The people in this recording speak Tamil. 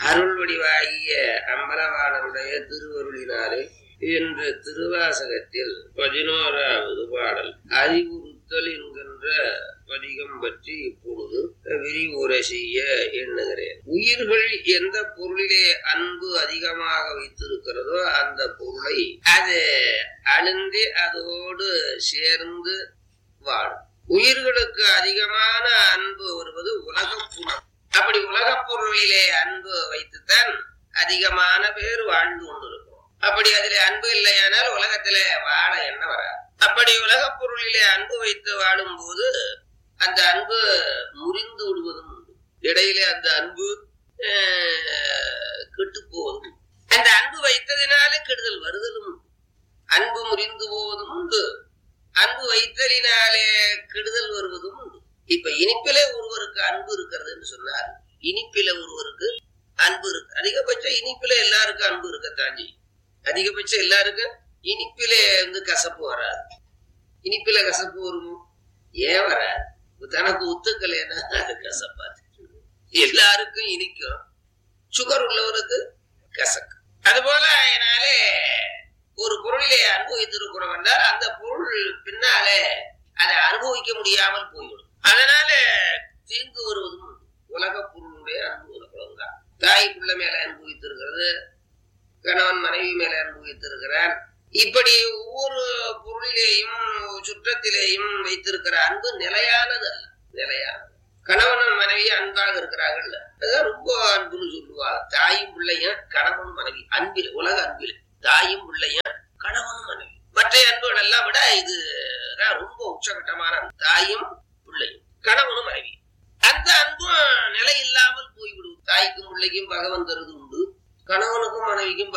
அருள் வடிவாகிய அம்பலவாணருடைய திருவருளினாலே என்று திருவாசகத்தில் பதினோராவது பாடல் அறிவுறுத்தல் என்கின்ற பதிகம் பற்றி இப்பொழுது விரிவுரை செய்ய எண்ணுகிறேன் உயிர்கள் எந்த பொருளிலே அன்பு அதிகமாக வைத்திருக்கிறதோ அந்த பொருளை அது அழுந்தி அதோடு சேர்ந்து வாழும் உயிர்களுக்கு அதிகமான அன்பு வருவது உலகப் புலம் அப்படி உலகப் பொருளிலே அன்பு வைத்துத்தான் அதிகமான பேர் வாழ்ந்து கொண்டிருக்கிறோம் அப்படி அதிலே அன்பு இல்லையானால் உலகத்திலே வாழ என்ன வராது அப்படி உலகப் பொருளிலே அன்பு வைத்து வாழும் போது அந்த அன்பு முறிந்து விடுவதும் உண்டு இடையிலே அந்த அன்பு கெட்டு போவதும் அந்த அன்பு வைத்ததினாலே கெடுதல் வருதலும் உண்டு அன்பு முறிந்து போவதும் உண்டு அன்பு வைத்தலினாலே கெடுதல் வருவதும் உண்டு இப்ப இனிப்பிலே ஒருவருக்கு அன்பு இருக்கிறது என்று சொன்னார் இனிப்பில ஒருவருக்கு அன்பு இருக்கு அதிகபட்சம் இனிப்பில எல்லாருக்கும் அன்பு இருக்கத்தான் செய்யும் அதிகபட்சம் எல்லாருக்கும் இனிப்பிலே வந்து கசப்பு வராது இனிப்பில கசப்பு வருமோ ஏன் வராது தனக்கு ஒத்துக்கலைன்னா அது கசப்பாது எல்லாருக்கும் இனிக்கும் சுகர் உள்ளவருக்கு கசக்கு அதுபோல அதனாலே ஒரு பொருளிலே அனுபவித்திருக்கிறோம் என்றால் அந்த பொருள் பின்னாலே அதை அனுபவிக்க முடியாமல் போய்விடும் அதனால தீங்கு வருவதும் உண்டு. உலக பொருளுடைய அனுபவம் தான் தாய் பிள்ளை மேல அனுபவித்திருக்கிறது கணவன் மனைவி மேல அனுபவித்திருக்கிறான் இப்படி ஒவ்வொரு பொருளிலேயும் சுற்றத்திலேயும் வைத்திருக்கிற அன்பு நிலையானது அல்ல நிலையானது கணவன் மனைவி அன்பாக இருக்கிறார்கள் அதுதான் ரொம்ப அன்புன்னு சொல்லுவாங்க தாயும் பிள்ளையும் கணவன் மனைவி அன்பில் உலக அன்பில் தாயும் பிள்ளையும் கணவன் மனைவி மற்ற அன்புகள் எல்லாம் விட இது ரொம்ப உச்சகட்டமான அன்பு. தாயும் பிள்ளையும் கணவனும் மனைவி அந்த அன்பும் நிலை இல்லாமல் போய்விடும் தாய்க்கும் பிள்ளைக்கும் பகவன் தருது உண்டு கணவனுக்கும் மனைவிக்கும்